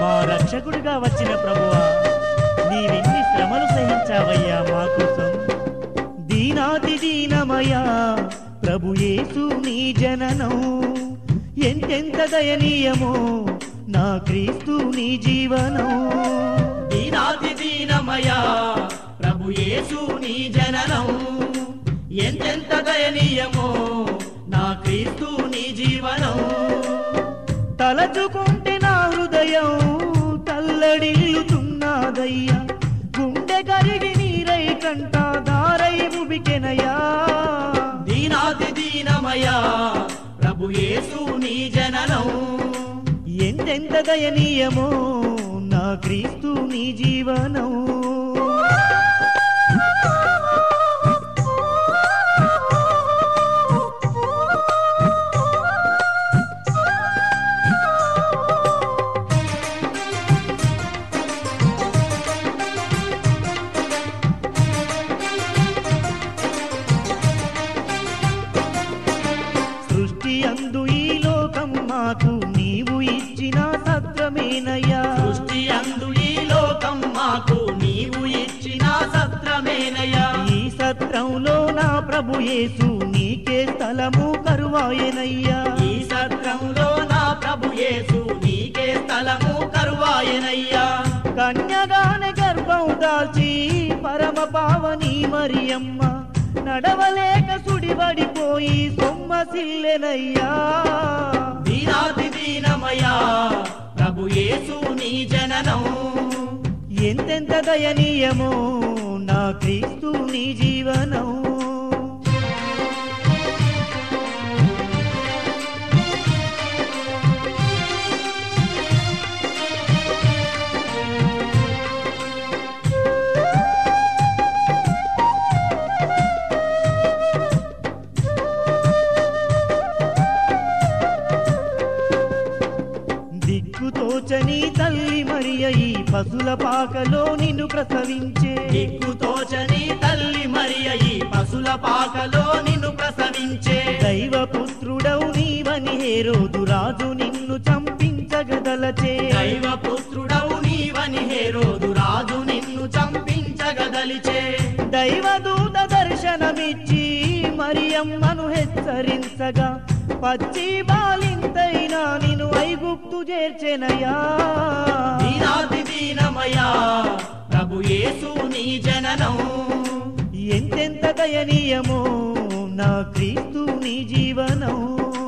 మా రక్షకుడిగా వచ్చిన ప్రభువా నీవెన్ని శ్రమలు సహించావయ్యా మా కోసం దీనాతి దీనమయా ప్రభు యేసు నీ జననం ఎంతెంత దయనీయమో నా క్రీస్తు నీ జీవనం దీనాతి దీనమయా ప్రభు యేసు నీ జననం ఎంతెంత దయనీయమో నా క్రీస్తు నీ జీవనం తలచుకుంటే నా హృదయం తల్లడిల్లుతున్నదయ్యా గుండె కరిగి నీరై కంట దారై ముబికెనయా దీనాతి దీనమయా ప్రభు యేసు నీ జననం ఎంతెంత దయనీయమో నా క్రీస్తు నీ జీవనం సృష్టి అందు ఈ లోకం మాకు నీవు ఇచ్చిన సత్రమేనయ్యా సృష్టి అందు ఈ లోకం మాకు నీవు ఇచ్చిన సత్రమేనయా ఈ సత్రంలో నా ప్రభు యేసు నీకే స్థలము కరువాయనయ్యా ఈ సత్రంలో నా ప్రభు యేసు నీకే స్థలము కరువాయనయ్యా కన్యగానే గర్భం దాల్చి పరమ పావని మరియమ్మ నడవలేక సుడిబడిపోయి సొమ్మసిల్లెనయ్యా దీనాతి దీనమయా ప్రభు యేసు నీ జననం ఎంతెంత దయనీయమో నా క్రీస్తు నీ జీవనం దిక్కుతోచని తల్లి మరియ ఈ పశుల పాకలో నిన్ను ప్రసవించే దిక్కుతోచని తల్లి మరియ ఈ పశుల పాకలో నిన్ను ప్రసవించే దైవపుత్రుడవు నీవని హేరోదు రాజు నిన్ను చంపించగదలచే దైవ పుత్రుడవు నీవని హేరోదు రాజు నిన్ను చంపించగదలిచే దైవదూత దర్శనమిచ్చి మరియమ్మను హెచ్చరించగా పచ్చి బాలింతైనా నిన్ను ఐగుప్తు చేర్చెనయా దీనాతి దీనమయా ప్రభు యేసు నీ జననం ఎంతెంత దయనీయమో నా క్రీస్తు నీ జీవనం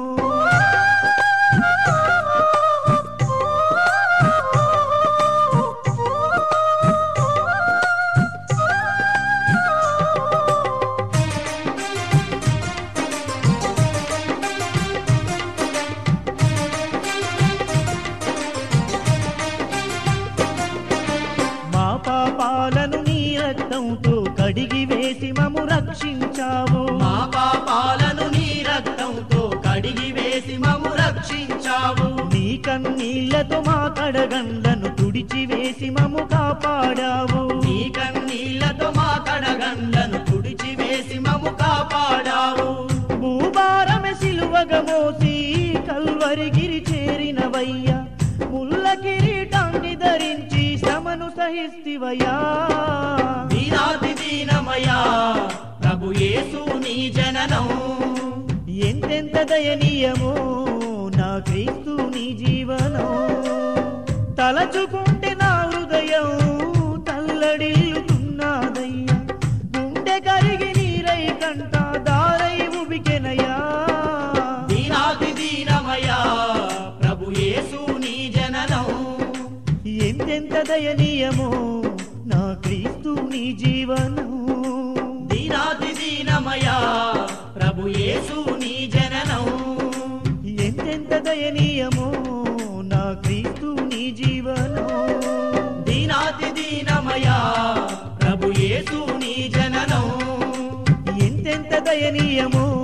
మా పాపాలను నీ రక్తంతో కడిగి వేసి మము రక్షించావు మా పాపాలను నీ రక్తంతో కడిగి వేసి మము రక్షించావు నీ కన్నీళ్లతో మా కడగండ్లను తుడిచి వేసి మము కాపాడావు నీ కన్నీళ్లతో మా కడగండ్లను తుడిచి వేసి మము కాపాడావు భూభారమె సిలువగా మోసి కల్వరిగిరి చేరినవయ్యా ముల్ల కిరీటాన్ని ధరించి శ్రమను సహిస్తివయ్యా దీనాతి దీనమయా ప్రభు యేసు నీ జననం ఎంతెంత దయనీయమో నా క్రీస్తు నీ జీవనం తలచుకుంటే నా హృదయం తల్లడిల్లుతున్నదయ్యా గుండె కరిగి నీరై కంట దారై ఉబికెనయా దీనాతి దీనమయా ప్రభు యేసు నీ జననం ఎంతెంత దయనీయమో నా క్రీస్తు నీ జీవనం దీనాతి దీనమయా ప్రభు యేసు నీ జననం ఎంతెంత దయనీయమో నా క్రీస్తు నీ జీవనం దీనాతి దీనమయా ప్రభు యేసు నీ జననం ఎంతెంత దయనీయమో